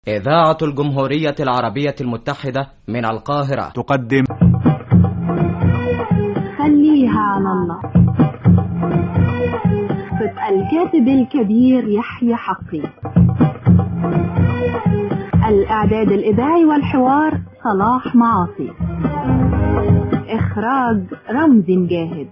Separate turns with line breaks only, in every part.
إذاعة الجمهورية العربية المتحدة من القاهرة
تقدم
خليها على الله تبقى الكاتب الكبير يحيى حقي الإعداد الإذاعي والحوار صلاح معاصي إخراج رمزي مجاهد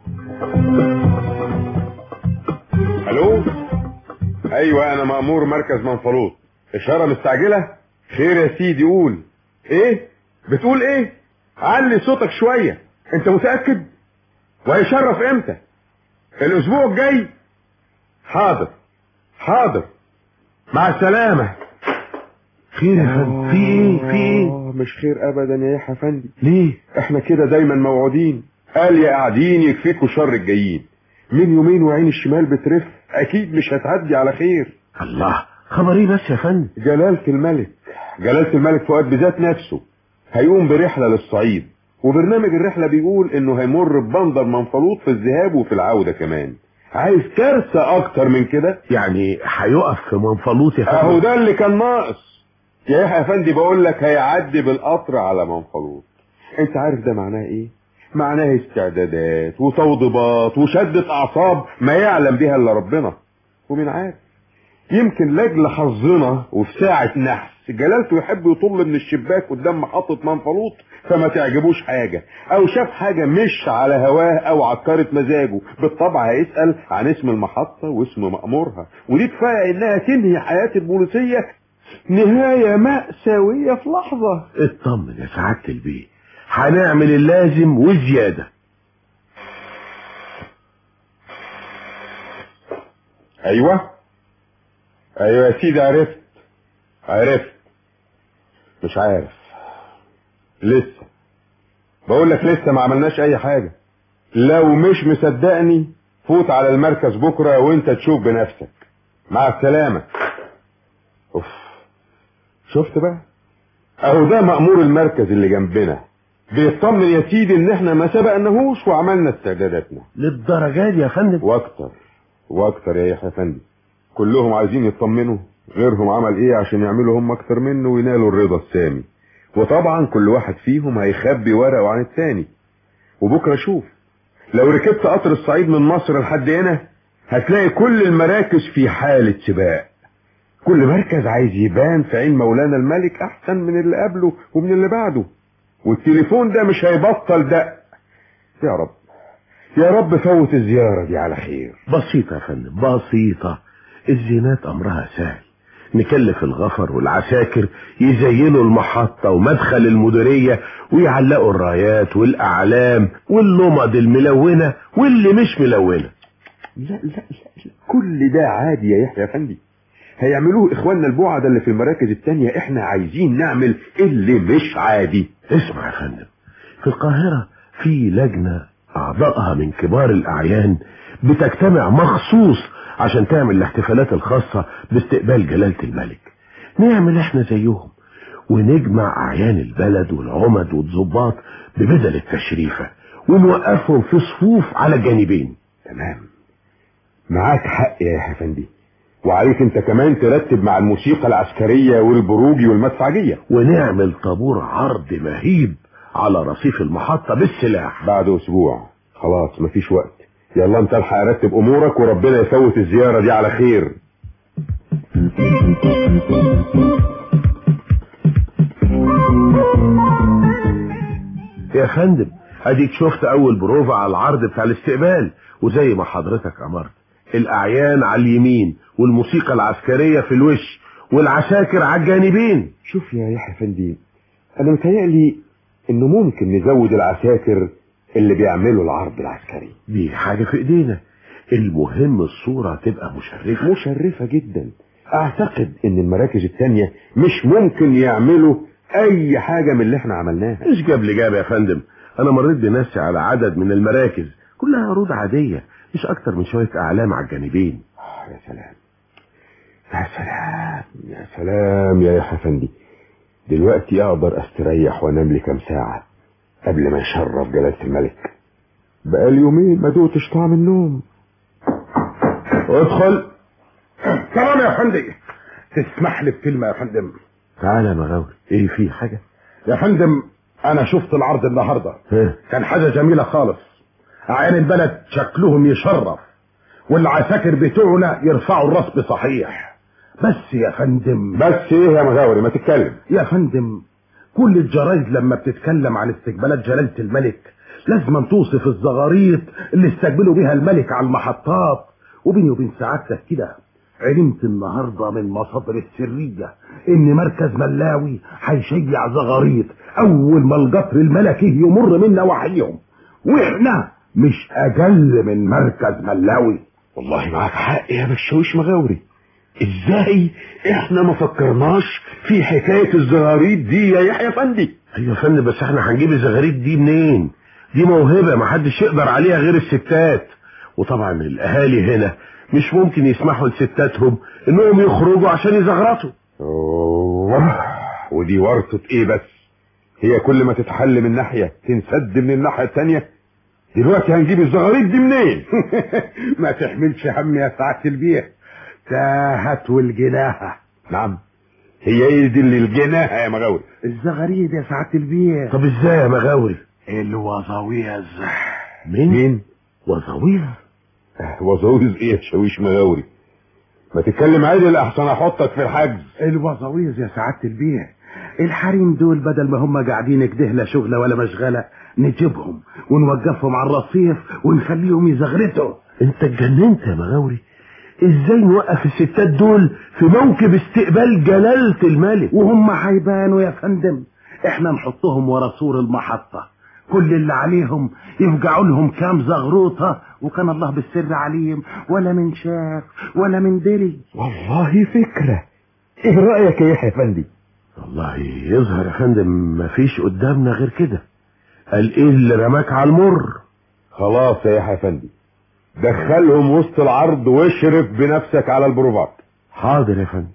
الو ايوه انا مأمور مركز منفلوط اشارة مستعجلة خير يا سيدي قول ايه بتقول ايه علي صوتك شوية انت متأكد وهيشرف امتى الاسبوع الجاي حاضر حاضر مع السلامة
خير يا فندم في ايه في ايه
آه، مش خير ابدا يا يحيى فندي
ليه
احنا كده دايما موعودين قال يا قاعدين يكفيكوا شر الجايين من يومين وعين الشمال بترف اكيد مش هتعدي على خير
الله خبر ايه بس يا فندم
جلالة الملك جلالة الملك فؤاد بذات نفسه هيقوم برحلة للصعيد وبرنامج الرحلة بيقول انه هيمر ببندر منفلوط في الذهاب وفي العودة كمان عايز كارثة اكتر من كده
يعني هيقف في منفلوط يا
اهو
فندم
ده اللي كان ناقص يا يحيى افندي بقول لك هيعدي بالقطر على منفلوط انت عارف ده معناه ايه معناه استعدادات وتوضيبات وشدة اعصاب ما يعلم بها الا ربنا ومين عارف يمكن لاجل حظنا وفي ساعة نحس جلالته يحب يطل من الشباك قدام محطة منفلوط فما تعجبوش حاجة او شاف حاجة مش على هواه او عكرت مزاجه بالطبع هيسأل عن اسم المحطة واسم مأمورها ودي كفاية انها تنهي حياة البوليسية نهاية مأساوية في لحظة
اطمن يا سعادة البيه هنعمل اللازم وزيادة
ايوه ايوه يا سيدي عرفت عرفت مش عارف لسه بقول لك لسه ما عملناش اي حاجة لو مش مصدقني فوت على المركز بكرة وانت تشوف بنفسك مع السلامة اوف شفت بقى اهو ده مأمور المركز اللي جنبنا بيطمن يا سيدي ان احنا ما سبقناهوش وعملنا استعداداتنا
للدرجة دي يا فندم
واكتر واكتر يا يحيى فندي كلهم عايزين يطمنوا غيرهم عمل ايه عشان يعملوا هم اكتر منه وينالوا الرضا السامي وطبعا كل واحد فيهم هيخبي ورقه عن التاني وبكره شوف لو ركبت قطر الصعيد من مصر لحد هنا هتلاقي كل المراكز في حالة سباق كل مركز عايز يبان في عين مولانا الملك احسن من اللي قبله ومن اللي بعده والتليفون ده مش هيبطل دق يا رب يا رب فوت الزيارة دي على خير
بسيطة يا فندم بسيطة الزينات امرها سهل نكلف الغفر والعساكر يزينوا المحطة ومدخل المديرية ويعلقوا الرايات والأعلام واللمض الملونة واللي مش ملونة
لا لا لا, لا. كل ده عادي يا يحيى افندي هيعملوه اخواننا البعدة اللي في المراكز التانية احنا عايزين نعمل اللي مش عادي
اسمع يا فندم في القاهرة في لجنة أعضائها من كبار الأعيان بتجتمع مخصوص عشان تعمل الاحتفالات الخاصة باستقبال جلالة الملك نعمل احنا زيهم ونجمع أعيان البلد والعمد والضباط ببدل التشريفة ونوقفهم في صفوف على الجانبين
تمام معاك حق يا يحيى افندي وعليك انت كمان ترتب مع الموسيقى العسكرية والبروجي والمدفعجية
ونعمل طابور عرض مهيب على رصيف المحطة بالسلاح
بعد اسبوع خلاص مفيش وقت يلا انت الحق رتب امورك وربنا يفوت الزيارة دي على خير
يا فندم اديك شفت اول بروفا على العرض بتاع الاستقبال وزي ما حضرتك امرت الاعيان على اليمين والموسيقى العسكرية في الوش والعساكر على الجانبين
شوف يا يحيى افندي انا متهيألي انه ممكن نزود العساكر اللي بيعملوا العرض العسكري
دي حاجة في ايدينا المهم الصورة تبقى مشرفة
مشرفة جدا اعتقد ان المراكز التانية مش ممكن يعملوا اي حاجة من اللي احنا عملناها
مش جاب لي جاب يا فندم انا مريت بنفسي على عدد من المراكز كلها عروض عادية مش اكتر من شوية اعلام على الجانبين
آه، يا سلام يا سلام يا سلام يا يحيى افندي دلوقتي اقدر استريح وانام لي كام ساعة قبل ما يشرف جلالة الملك بقى يومين ما دوتش طعم النوم
ادخل تمام يا فندم تسمح لي بكلمة يا فندم
تعالى يا مغاوري ايه في حاجة
يا فندم انا شفت العرض النهارده
ها
كان حاجه جميله خالص اعيان البلد شكلهم يشرف والعساكر بتوعنا يرفعوا الراس بصحيح بس يا فندم
بس ايه يا مغاوري ما تتكلم
يا فندم كل الجرايد لما بتتكلم عن استقبالات جلالة الملك لازم توصف الزغاريط اللي استقبلوا بيها الملك على المحطات وبيني وبين سعادتك كده علمت النهارده من مصادر السرية ان مركز ملاوي هيشيع زغاريط اول ما القطر الملكي يمر من نواحيهم واحنا مش اقل من مركز ملاوي
والله معاك حق يا بشوش مغاوري ازاي احنا ما فكرناش في حكاية الزغاريد دي يا يحيى فندي
ايوه يا فندم بس احنا هنجيب الزغاريد دي منين دي موهبة ما حدش يقدر عليها غير الستات وطبعا الاهالي هنا مش ممكن يسمحوا لستاتهم انهم يخرجوا عشان يزغرطوا
أوه. ودي ورطة ايه بس هي كل ما تتحل من ناحية تنسد من الناحية التانية دلوقتي هنجيب الزغاريد دي منين
ما تحملش هم يا سعادة البيه تاهت والجناحة
نعم هي ايه دي اللي الجناها يا مغاوري
الزغاريد يا سعادة البيه
طب ازاي يا مغاوري
الوظاويز
مين
مين
وظاويز
وظويز ايه يا شاويش مغاوري ما تتكلم عادل احسن احطك في الحجز
الوظاويز يا سعادة البيه الحريم دول بدل ما هم قاعدين كده لا شغلة ولا مشغلة نجيبهم ونوقفهم على الرصيف ونخليهم يزغرتوا
انت اتجننت يا مغاوري ازاي نوقف الستات دول في موكب استقبال جلالة الملك
وهم هيبانوا يا فندم احنا نحطهم ورا سور المحطة كل اللي عليهم يفجعوا لهم كام زغروطة وكان الله بالسر عليم ولا من شاف ولا من دري
والله فكرة ايه رأيك يا يحيى فندي
والله يظهر يا فندم مفيش قدامنا غير كده قال ايه اللي رماك على المر
خلاص يا يحيى فندي دخلهم وسط العرض واشرف بنفسك على البروفات
حاضر يا فندم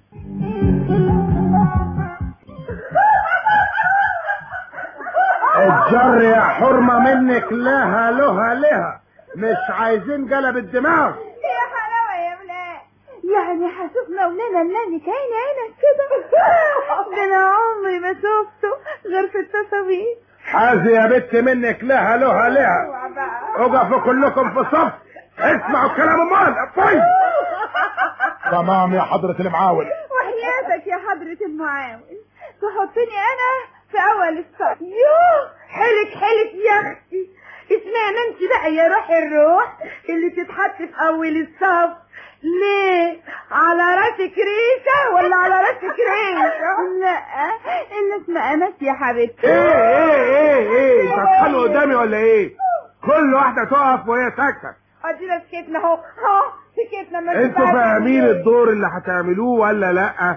الجر يا حرمة منك لها لها لها مش عايزين قلب الدماغ
يا حلاوة يا بلال يعني هشوف مولانا الملك عين عينك كده ده انا عمري ما شفته غير في التصاوير
حازي يا بت منك لها لها لها اقفوا كلكم في صف اسمعوا كلام امال طيب تمام يا حضرة المعاون
وحياتك يا حضرة المعاون تحطني انا في اول الصف يوه حلك حلك يا اختي اسمها ما انت بقى يا روح الروح اللي تتحط في اول الصف ليه على راسك ريشة ولا على راسك ريشة لا الناس مقامات يا حبيبتي
ايه ايه ايه ايه انت هتخلوا قدامي ولا ايه كل واحدة تقف وهي ساكتة
ادينا سكتنا اهو اهو سكتنا ما
انتوا
تزعلش
فاهمين
مني.
الدور اللي هتعملوه ولا لا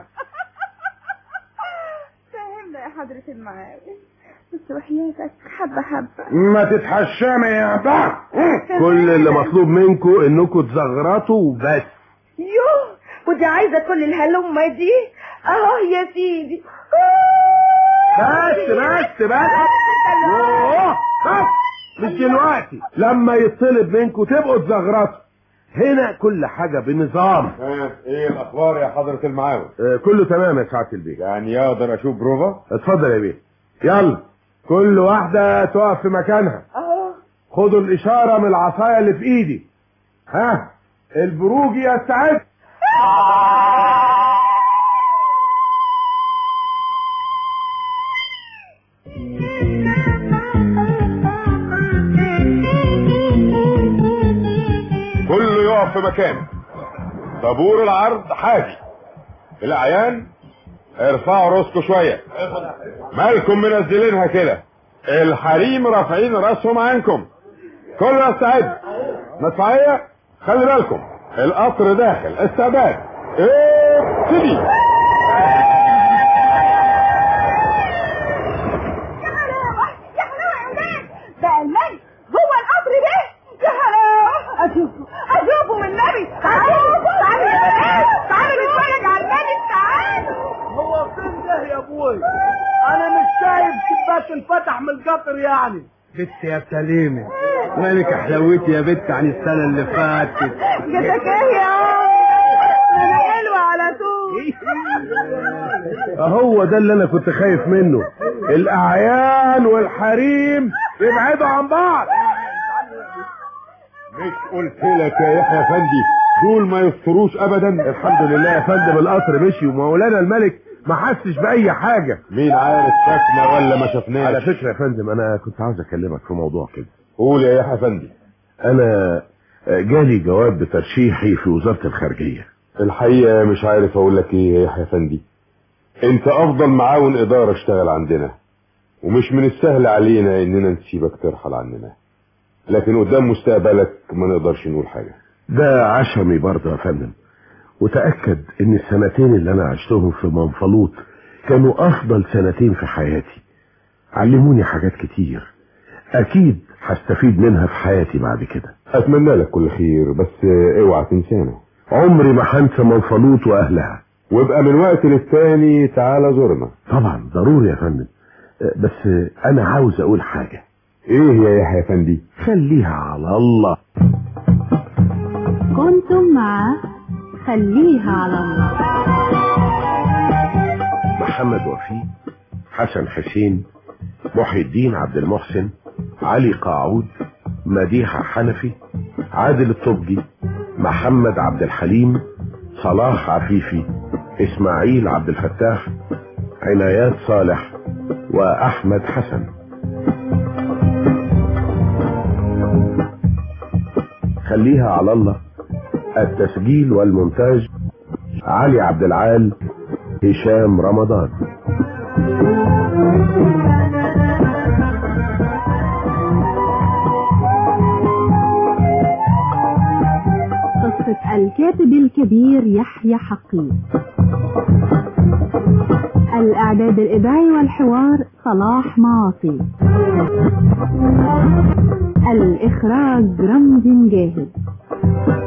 فهمنا يا حضرة المعاون بس وحياتك حبة حبة
ما تتحشمي يا بعض
كل اللي مطلوب منكم انكم تزغرطوا وبس
يوه ودي عايزة كل الهلمة دي اهو يا سيدي
بس بس بس يوه، بس مش دلوقتي
لما يطلب منكم تبقوا تزغرطوا هنا كل حاجة بنظام
ايه الاخبار يا حضرة المعاون
آه، كله تمام يا سعادة البيه
يعني اقدر اشوف بروفا
اتفضل يا بيه يلا كل واحدة تقف في مكانها
اهو
خدوا الإشارة من العصاية اللي في إيدي ها البروجي يستعد
كله يقف في مكانه طابور العرض حاجي الاعيان ارفعوا راسكم شويه مالكم منزلينها كده الحريم رافعين راسهم عنكم كله يستعد مدفعيه خلي بالكم القطر داخل استعداد ابتدي
يا حلاوة يا حلاوة يا ولاد بقى الملك جوه القبر ده يا حلاوة اشوفه اشوفه والنبي تعالوا تعالوا يا بنات تعالوا نتفرج على الملك تعالوا
هو فين ده يا ابوي انا مش شايف شباك الفتح من القطر يعني بت يا سليمة مالك حلاوتي يا بت عن السنة اللي فاتت
جاتك ايه يا عم ده انا حلوة على طول
هو ده اللي انا كنت خايف منه الاعيان والحريم يبعدوا عن بعض
مش قلت لك يا يحيى افندي دول ما يفطروش ابدا
الحمد لله يا فندم القطر مشي ومولانا الملك ما حسش باي حاجه
مين عارف شافنا ولا ما
على
شفناش
فكره يا فندم انا كنت عاوز اكلمك في موضوع كده
قول يا يحيى افندي
انا جالي جواب بترشيحي في وزاره الخارجيه
الحقيقه مش عارف اقول لك ايه يا يحيى افندي انت افضل معاون اداره اشتغل عندنا ومش من السهل علينا اننا نسيبك ترحل عننا لكن قدام مستقبلك ما نقدرش نقول حاجه
ده عشمي برضه يا فندم وتأكد ان السنتين اللي انا عشتهم في منفلوط كانوا افضل سنتين في حياتي علموني حاجات كتير اكيد هستفيد منها في حياتي بعد كده
اتمنى لك كل خير بس اوعى تنسانا
عمري ما هنسى منفلوط واهلها
وابقى من وقت للتاني تعالى زورنا
طبعا ضروري يا فندم بس انا عاوز اقول حاجة
ايه يا يحيى افندي
خليها على الله
كنتم مع خليها على الله
محمد وفيق حسن حسين محي الدين عبد المحسن علي قاعود مديحة حنفي عادل الطبجي محمد عبد الحليم صلاح عفيفي اسماعيل عبد الفتاح عنايات صالح واحمد حسن خليها على الله التسجيل والمونتاج علي عبد العال هشام رمضان
قصة الكاتب الكبير يحيى حقي الإعداد الإذاعي والحوار صلاح معاصي الإخراج رمز جاهز